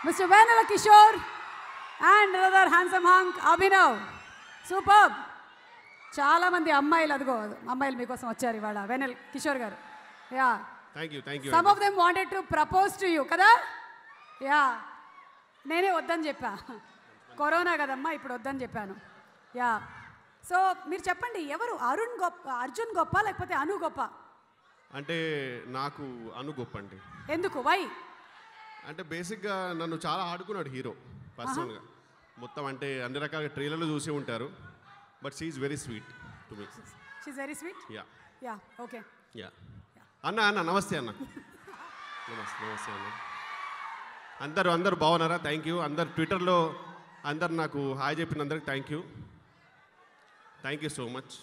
Mr. Venala Kishore and another handsome hunk, Abhinav. Superb. చాలా మంది అమ్మాయిలు అదిగో అమ్మాయిలు మీకోసం వచ్చారు ఇవాళ వెనల్ కిషోర్ గారు yeah thank you thank you some of them wanted to propose to you కదా యా నేనే వద్దని చెప్పా కరోనా కదమ్మా ఇప్పుడు వద్దని చెప్పాను యా సో మీరు చెప్పండి ఎవరు అరుణ్ గొప్ప అర్జున్ గొప్ప లేకపోతే అను గొప్ప అంటే నాకు అను గొప్ప అండి ఎందుకు వై అంటే బేసిక్గా నన్ను చాలా ఆడుకున్నాడు హీరో పర్సనల్గా మొత్తం అంటే అన్ని రకాల ట్రైలర్లు చూసి ఉంటారు but she's very sweet to me she's very sweet yeah yeah okay yeah అన్న అన్న నమస్తే అన్న నమస్తే నమస్తే అన్న అందరూ అందరు బాగున్నారా థ్యాంక్ యూ అందరు ట్విట్టర్లో అందరు నాకు హాయ్ చెప్పిన అందరికి thank you thank you so much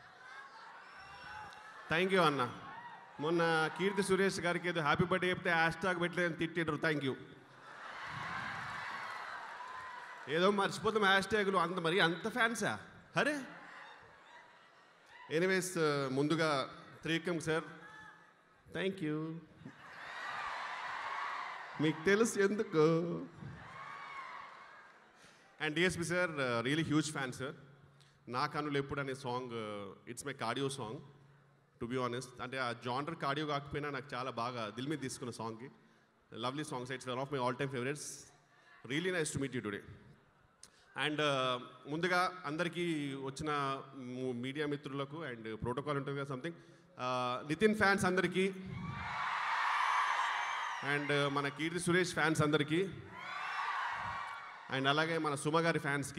thank you అన్న మొన్న కీర్తి సురేష్ గారికి ఏదో హ్యాపీ బర్త్డే చెప్తే హ్యాష్ ట్యాగ్ పెట్టలేదని తిట్టిడ్రు థ్యాంక్ యూ ఏదో మర్చిపోతాం హ్యాష్ ట్యాగులు అంత మరి అంత ఫ్యాన్సా అరే ఎనీవేస్ ముందుగా త్రివిక్రమ్ సార్ థ్యాంక్ యూ మీకు తెలుసు ఎందుకు and DSP sir really huge fan sir నా కనులు ఎప్పుడు అనే song it's my cardio song to be honest అంటే ఆ జానర్ కార్డియో కాకపోయినా నాకు చాలా బాగా దిల్ మీద తీసుకున్న సాంగ్కి lovely songs it's one of my all time favourites really nice to meet you today and ముందుగా అందరికీ వచ్చిన మీడియా మిత్రులకు అండ్ ప్రోటోకాల్ ఉంటుంది కదా సంథింగ్ నితిన్ ఫ్యాన్స్ అందరికీ అండ్ మన కీర్తి సురేష్ ఫ్యాన్స్ అందరికీ అండ్ అలాగే మన సుమ గారి ఫ్యాన్స్కి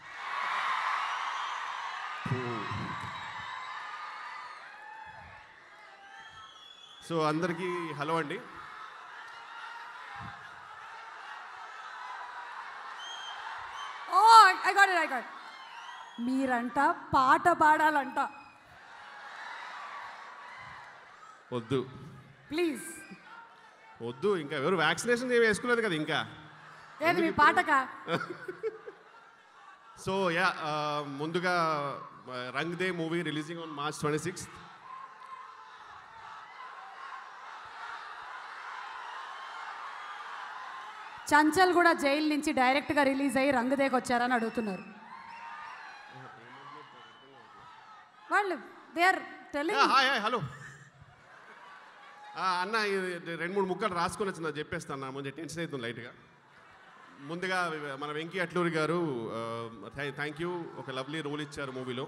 సో అందరికీ హలో అండి oh I got it I got మీరంట పాట పాడాలంట వద్దు ప్లీజ్ వద్దు ఇంకా ఎవరు వ్యాక్సినేషన్ ఏమి వేసుకోలేదు కదా ఇంకా ఏది మీ పాటకా సో యా ముందుగా Rang De movie releasing on March twenty six చంచల్ కూడా జైలు నుంచి డైరెక్ట్గా రిలీజ్ అయ్యి రంగుదేకి వచ్చారని అడుగుతున్నారు వాళ్ళు they are telling hi hi hello అన్న ఇది రెండు మూడు ముక్కలు రాసుకొని వచ్చిన చెప్పేస్తాను నా ముందు టెన్షన్ అవుతుంది లైట్గా ముందుగా మన వెంకీ అట్లూరి గారు థ్యాంక్ యూ ఒక లవ్లీ రోల్ ఇచ్చారు మూవీలో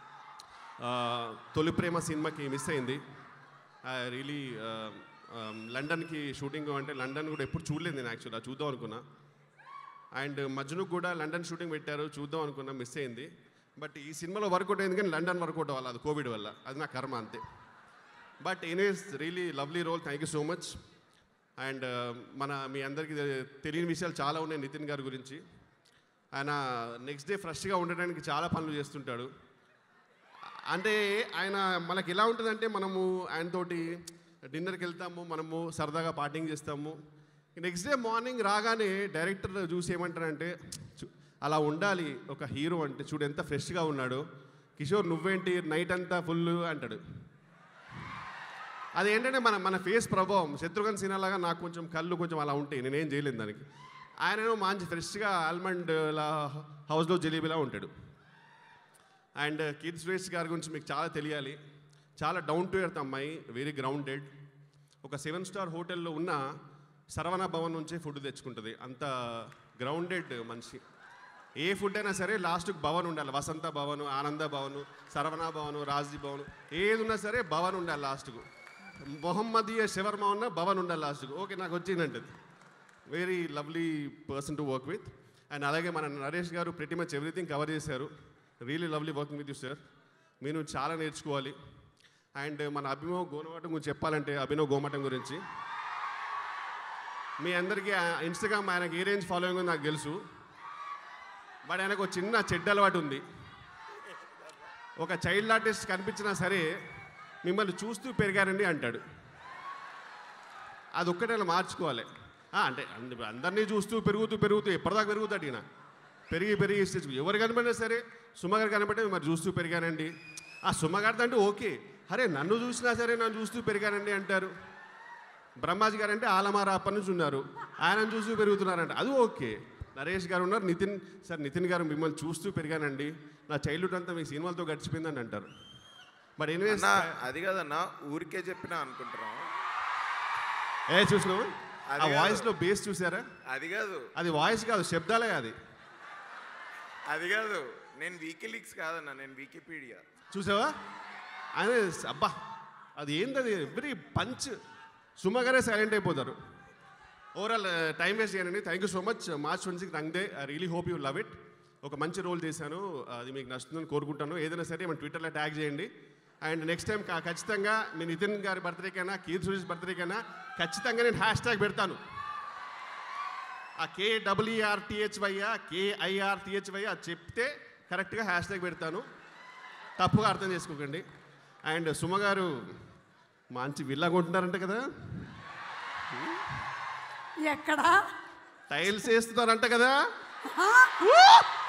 తొలి ప్రేమ సినిమాకి మిస్ అయింది రియలీ లండన్కి షూటింగ్ అంటే లండన్ కూడా ఎప్పుడు చూడలేదు నేను యాక్చువల్గా చూద్దాం అనుకున్నా అండ్ మజ్నుకు కూడా లండన్ షూటింగ్ పెట్టారు చూద్దాం అనుకున్నా మిస్ అయింది బట్ ఈ సినిమాలో వర్కౌట్ అయింది కానీ లండన్ వర్కౌట్ అవ్వాలి అది కోవిడ్ వల్ల అది నా కర్మ అంతే but anyways really lovely role thank you so much and మన మీ అందరికీ తె- తెలియని విషయాలు చాలా ఉన్నాయి నితిన్ గారి గురించి ఆయన నెక్స్ట్ డే ఫ్రెష్గా ఉండడానికి చాలా పనులు చేస్తుంటాడు అంటే ఆయన మనకి ఎలా ఉంటుందంటే మనము ఆయనతోటి డిన్నర్కి వెళ్తాము మనము సరదాగా పార్టింగ్ చేస్తాము నెక్స్ట్ డే మార్నింగ్ రాగానే డైరెక్టర్ చూసి ఏమంటారంటే "చు- అలా ఉండాలి ఒక హీరో అంటే చూడు ఎంత ఫ్రెష్గా ఉన్నాడు కిషోర్ నువ్వేంటి నైట్ అంతా ఫుల్ అంటాడు అదేంటంటే మన మన ఫేస్ ప్రభావం శత్రుఘ్న సినిమాలాగా నాకు కొంచెం కళ్ళు కొంచెం అలా ఉంటాయి నేనేం చేయలేను దానికి ఆయనేమో మంచి ఫ్రెష్గా ఆల్మండ్ లా హౌస్లో జలీబీలా ఉంటాడు అండ్ కీర్తి సురేష్ గారి గురించి మీకు చాలా తెలియాలి చాలా డౌన్ టు ఎర్త్ అమ్మాయి వెరీ గ్రౌండెడ్ ఒక సెవెన్ స్టార్ హోటల్లో ఉన్న సరవణ భవన్ నుంచే ఫుడ్ తెచ్చుకుంటుంది అంత గ్రౌండెడ్ మనిషి ఏ ఫుడ్ అయినా సరే లాస్ట్కి భవన్ ఉండాలి వసంత భవన్ ఆనంద భవన్ సరవణ భవన్ రాజ్ది భవన్ ఏది ఉన్నా సరే భవన్ ఉండాలి లాస్ట్కు మొహమ్మదీయ శవర్మ ఉన్న భవన్ ఉండాలి లాస్ట్కు ఓకే నాకు వచ్చిందంటది very lovely person to work with and అలాగే మన నరేష్ గారు ప్రతి మచ్ ఎవ్రీథింగ్ కవర్ చేశారు really lovely working with you sir మీరు చాలా నేర్చుకోవాలి అండ్ మన అభినవ్ గోనమటం గురించి చెప్పాలంటే అభినవ్ గోమటం గురించి మీ అందరికీ ఇన్స్టాగ్రామ్ ఆయనకి ఏ రేంజ్ ఫాలోయింగ్ ఉందో నాకు తెలుసు బట్ ఆయనకు ఒక చిన్న చెడ్డ అలవాటు ఉంది ఒక చైల్డ్ ఆర్టిస్ట్ కనిపించినా సరే మిమ్మల్ని చూస్తూ పెరిగారండి అంటాడు అది ఒక్కటే మార్చుకోవాలి ఆ, అంటే అంద- అందరినీ చూస్తూ పెరుగుతూ పెరుగుతూ ఎప్పటిదాకా పెరుగుతాడు ఈయన పెరిగి పెరిగి స్టేజ్ ఎవరు కనపడినా సరే సుమగారు కనపడితే మరి చూస్తూ పెరిగానండి ఆ సుమగారితో అంటే ఓకే అరే నన్ను చూసినా సరే నన్ను చూస్తూ పెరిగానండి అంటారు బ్రహ్మాజీ గారు అంటే ఆలమార అప్పటి నుంచి ఉన్నారు ఆయన చూస్తూ పెరుగుతున్నారంట అది ఓకే నరేష్ గారు ఉన్నారు నితిన్ సార్ నితిన్ గారు మిమ్మల్ని చూస్తూ పెరిగానండి నా చైల్డ్హుడ్ అంతా మీ సినిమాలతో గడిచిపోయిందని అంటారు బట్ ఎనీవేస్ అన్నా అది కాదన్నా ఊరికే చెప్పినా అనుకుంటున్నాం ఏ చూసినావు అది ఆ కాదు. వాయిస్లో బేస్ చూసారా అది కాదు అది వాయిస్ కాదు శబ్దాలే అది అది కాదు నేను వీకీలీక్స్ కాదన్నా నేను వికీపీడియా చూసావా ఆయన అబ్బా అది ఏంటది ఎవ్రీ పంచ్ సుమగారే సైలెంట్ అయిపోతారు ఓవరాల్ టైం వేస్ట్ చేయనండి thank you so much March twenty six Rang De I really hope you love it ఒక మంచి రోల్ చేశాను అది మీకు నచ్చుతుందని కోరుకుంటాను ఏదైనా సరే మన ట్విట్టర్లో ట్యాగ్ చేయండి అండ్ నెక్స్ట్ టైం ఖచ్చితంగా మీ నితిన్ గారి బర్త్డేకైనా కీర్ సురేష్ బర్త్డేకైనా ఖచ్చితంగా నేను హ్యాష్ ట్యాగ్ పెడతాను ఆ కే డబ్ల్యూఆర్టీహెచ్వైయా కేఐఆర్టీహెచ్వై అది చెప్తే కరెక్ట్గా హ్యాష్ ట్యాగ్ పెడతాను తప్పుగా అర్థం చేసుకోకండి అండ్ సుమ గారు మంచి విల్లా కొంటున్నారంట కదా ఎక్కడా టైల్స్ వేస్తున్నారంట కదా ఆ? ఊ!